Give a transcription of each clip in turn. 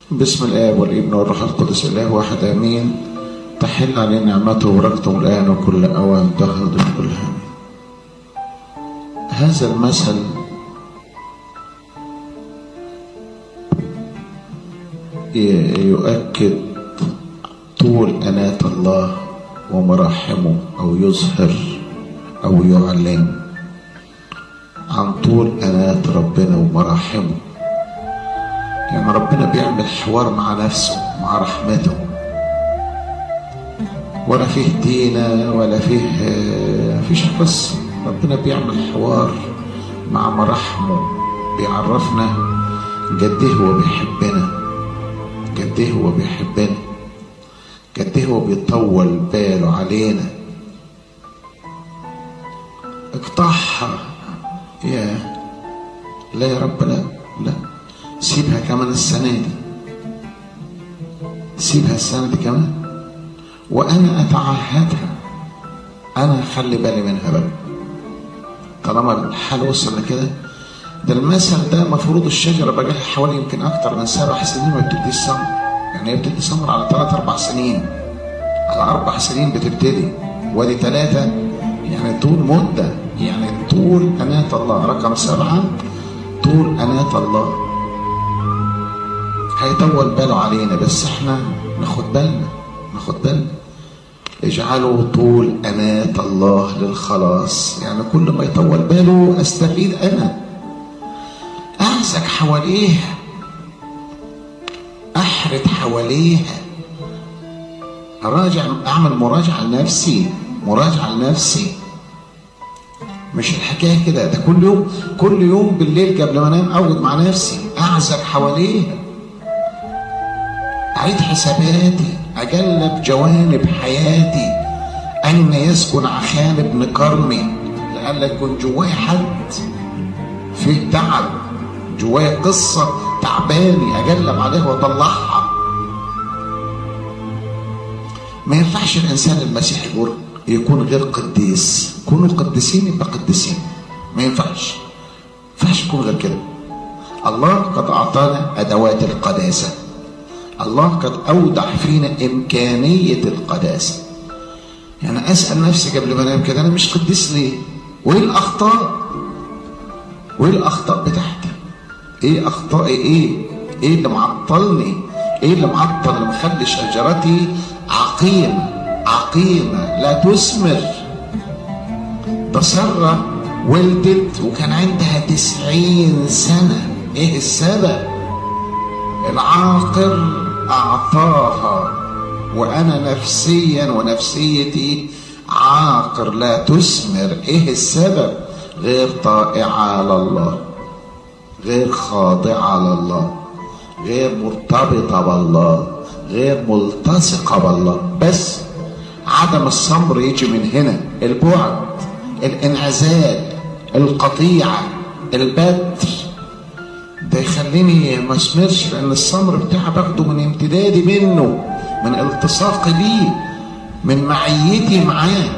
بسم الآب والابن والروح القدس الله واحد آمين تحل علينا نعمته وبركته الآن وكل أوان دهر كلها هذا المثل يؤكد طول أناة الله ومراحمه أو يظهر أو يعلن عن طول أناة ربنا ومراحمه يعني ربنا بيعمل حوار مع نفسه مع رحمته ولا فيه دينة ولا فيه فيش بس ربنا بيعمل حوار مع مراحمه بيعرفنا قد ايه هو بيحبنا قد ايه هو بيحبنا قد ايه هو بيطول باله علينا اقطعها يا لا يا رب لا لا سيبها كمان السنة دي سيبها السنة دي كمان وأنا أتعهدها أنا أخلي بالي منها بقى طالما الحال وصل لكده ده المثل ده مفروض الشجرة بقى لها حوالي يمكن أكتر من سبع سنين ما بتديش ثمر يعني هي بتدي ثمر على ثلاث أربع سنين على أربع سنين بتبتدي وادي ثلاثة يعني طول مدة يعني طول أناة الله رقم سبعة طول أناة الله هيطول باله علينا بس احنا ناخد بالنا ناخد بالنا اجعلوا طول أناة الله للخلاص يعني كل ما يطول باله استفيد أنا أمسك حواليها أحرد حواليها أراجع أعمل مراجعة لنفسي مراجعة لنفسي مش الحكاية كده ده كل يوم كل يوم بالليل قبل ما انام اقعد مع نفسي اعزق حواليها اعيد حساباتي اجلب جوانب حياتي اين يسكن عخان ابن كرمي لألا يكون جواي حد فيه تعب جواي قصة تعباني اجلب عليها واطلعها ما ينفعش الانسان المسيحي يقول يكون غير قديس كونوا قديسين يبقى قديسين ما ينفعش ما ينفعش يكون غير كده الله قد اعطانا ادوات القداسه الله قد اودع فينا امكانيه القداسه يعني اسال نفسي قبل ما انام كده انا مش قديس ليه وايه الاخطاء وايه الاخطاء بتاعتي ايه اخطائي ايه ايه اللي معطلني ايه اللي معطل اللي مخلي شجرتي عقيم عقيمة لا تثمر ده سارة ولدت وكان عندها تسعين سنة ايه السبب العاقر اعطاها وانا نفسيا ونفسيتي عاقر لا تثمر ايه السبب غير طائعة لله غير خاضعة لله غير مرتبطة بالله غير ملتصقة بالله بس عدم الصبر يجي من هنا البعد الانعزال القطيعة البتر ده يخليني ما اسمرش لان الصبر بتاعي باخده من امتدادي منه من التصاقي بيه من معيتي معاه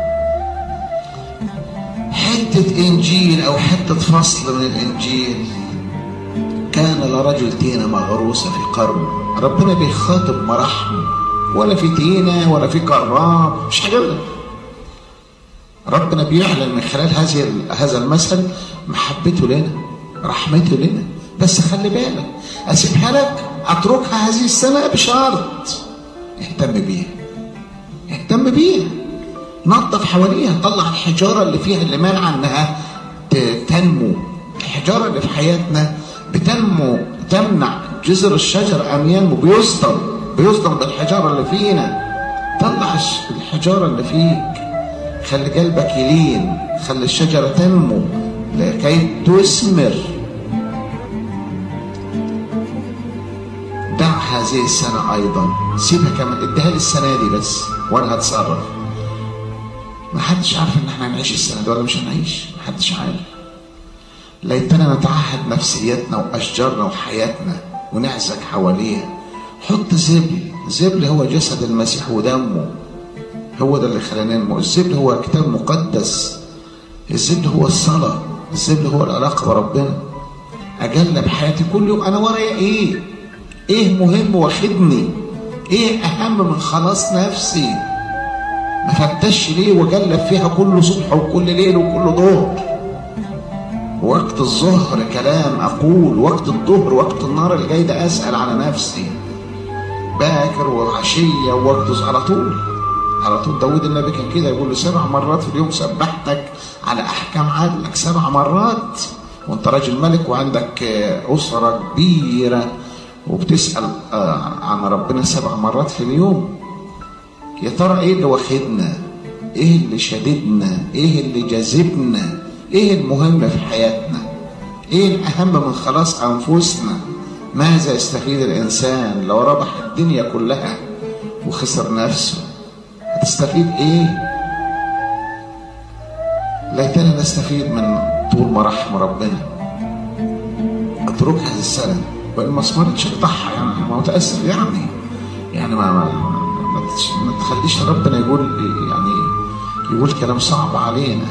حتة انجيل او حتة فصل من الانجيل كان لرجل تينة مغروسة في قرن ربنا بيخاطب مراحمه ولا في تينة ولا في كرام مش حاجة ده ربنا بيعلن من خلال هذه هذا المثل محبته لنا رحمته لنا بس خلي بالك اسيبها لك اتركها هذه السنة بشرط اهتم بيها اهتم بيها نظف حواليها طلع الحجارة اللي فيها اللي مانعة انها تنمو الحجارة اللي في حياتنا بتنمو تمنع جذر الشجر ان ينمو بيصدم بيصدم بالحجارة اللي فينا طلع الحجارة اللي فيك خلي قلبك يلين خلي الشجرة تنمو لكي تثمر دع هذه السنة أيضا سيبها كمان اديها لي السنة دي بس وأنا هتصرف ما حدش عارف إن احنا هنعيش السنة دي ولا مش هنعيش ما حدش عارف ليتنا نتعهد نفسيتنا وأشجارنا وحياتنا ونعزك حواليها حط زبل زبل هو جسد المسيح ودمه هو ده اللي خلانا ننمو الزبل هو كتاب مقدس الزبل هو الصلاة الزبل هو العلاقة بربنا أجلب حياتي كل يوم أنا ورايا إيه ايه مهم واخدني ايه اهم من خلاص نفسي ما فتش ليه وجلب فيها كل صبح وكل ليل وكل ظهر وقت الظهر كلام اقول وقت الظهر وقت النهار اللي جاي ده اسال على نفسي باكر وعشيه ووقت على طول على طول داود النبي كان كده يقول له سبع مرات في اليوم سبحتك على احكام عدلك سبع مرات وانت راجل ملك وعندك اسره كبيره وبتسال عن ربنا سبع مرات في اليوم يا ترى ايه اللي واخدنا ايه اللي شددنا ايه اللي جذبنا ايه المهم في حياتنا ايه الاهم من خلاص انفسنا ماذا يستفيد الانسان لو ربح الدنيا كلها وخسر نفسه هتستفيد ايه ليتنا نستفيد من طول مراحم ربنا اتركها السنه وان ما صمرتش اقطعها يعني ما متاسف يعني يعني ما ما, ما تخليش ربنا يقول يعني يقول كلام صعب علينا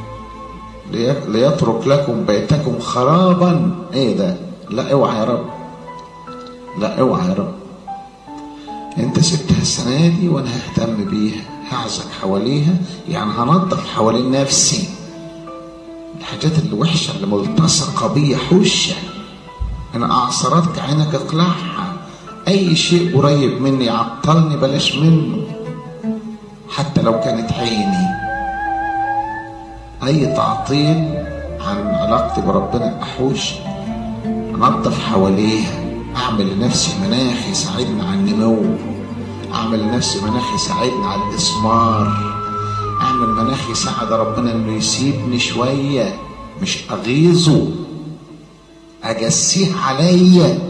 ليترك لكم بيتكم خرابا ايه ده لا اوعى يا رب لا اوعى يا رب انت سبتها السنه دي وانا ههتم بيها هعزك حواليها يعني هنظف حوالين نفسي الحاجات الوحشه اللي ملتصقه بيا حوشه انا اعصرتك عينك اقلعها اي شيء قريب مني يعطلني بلاش منه حتى لو كانت عيني اي تعطيل عن علاقتي بربنا احوش انظف حواليها اعمل لنفسي مناخ يساعدني على النمو اعمل لنفسي مناخ يساعدني على الاثمار اعمل مناخ يساعد ربنا انه يسيبني شويه مش اغيظه اجسيه عليا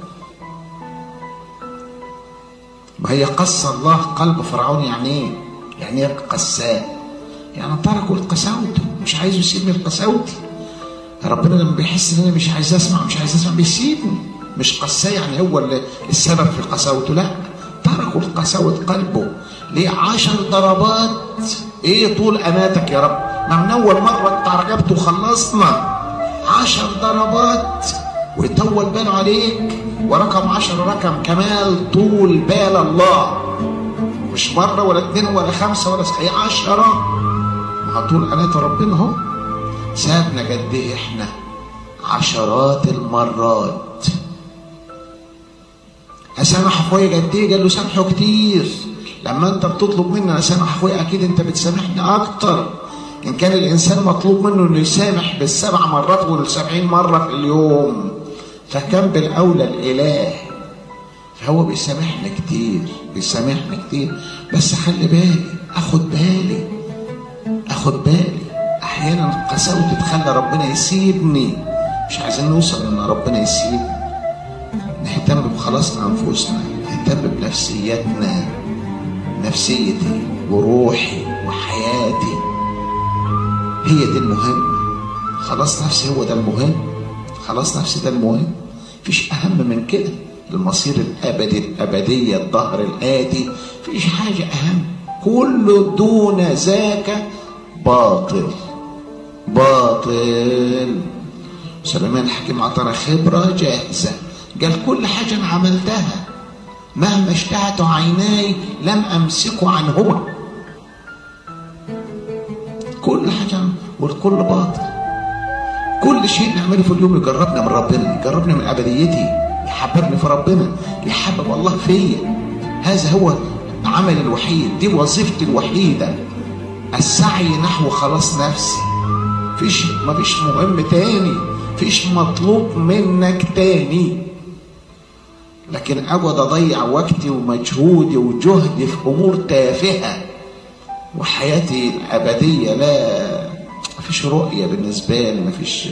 ما هي قسى الله قلب فرعون يعني ايه يعني ايه قساه يعني تركوا لقساوته مش عايزه يسيبني لقساوتي ربنا لما بيحس ان انا مش عايز اسمع مش عايز اسمع بيسيبني مش قساه يعني هو اللي السبب في قساوته لا تركوا لقساوة قلبه ليه عشر ضربات ايه طول اماتك يا رب ما من اول مرة انت رجبت وخلصنا عشر ضربات ويطول باله عليك ورقم عشر رقم كمال طول بال الله مش مرة ولا اتنين ولا خمسة ولا هي عشرة مع طول أناة ربنا اهو سابنا قد ايه احنا عشرات المرات اسامح اخويا قد ايه قال له سامحه كتير لما انت بتطلب مني اسامح اخويا اكيد انت بتسامحني اكتر ان كان الانسان مطلوب منه انه يسامح بالسبع مرات والسبعين مره في اليوم فكم بالاولى الاله فهو بيسامحنا كتير بيسامحنا كتير بس خلي بالي اخد بالي اخد بالي احيانا قساوتي تخلى ربنا يسيبني مش عايزين نوصل ان ربنا يسيبني نهتم بخلاص انفسنا نهتم بنفسيتنا نفسيتي وروحي وحياتي هي دي المهم خلاص نفسي هو ده المهم خلاص نفسي ده المهم مفيش اهم من كده المصير الابدي الابديه الظهر الاتي مفيش حاجه اهم كل دون ذاك باطل باطل سليمان الحكيم عطانا خبره جاهزه قال كل حاجه انا عملتها مهما اشتهت عيناي لم امسكه عنهما كل حاجه والكل باطل كل شيء نعمله في اليوم يجربنا من ربنا يجربنا من ابديتي يحببني في ربنا يحبب الله فيا هذا هو عملي الوحيد دي وظيفتي الوحيده السعي نحو خلاص نفسي فيش مفيش مهم تاني فيش مطلوب منك تاني لكن اقعد اضيع وقتي ومجهودي وجهدي في امور تافهه وحياتي الابديه لا مفيش رؤيه بالنسبه لي مفيش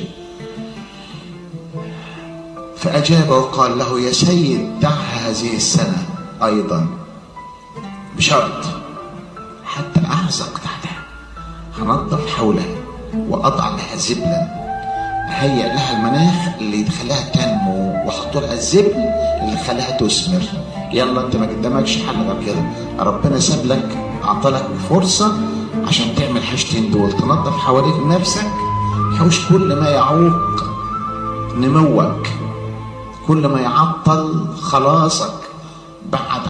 فاجاب وقال له يا سيد دعها هذه السنه ايضا بشرط حتى اعزق تحتها هنظف حولها واضع لها زبلا هيئ لها المناخ اللي يخليها تنمو واحط لها الزبل اللي يخليها تثمر يلا انت ما قدامكش حل غير كده ربنا ساب لك اعطالك فرصه عشان تعمل حاجتين دول تنظف حواليك نفسك تحوش كل ما يعوق نموك كل ما يعطل خلاصك بعد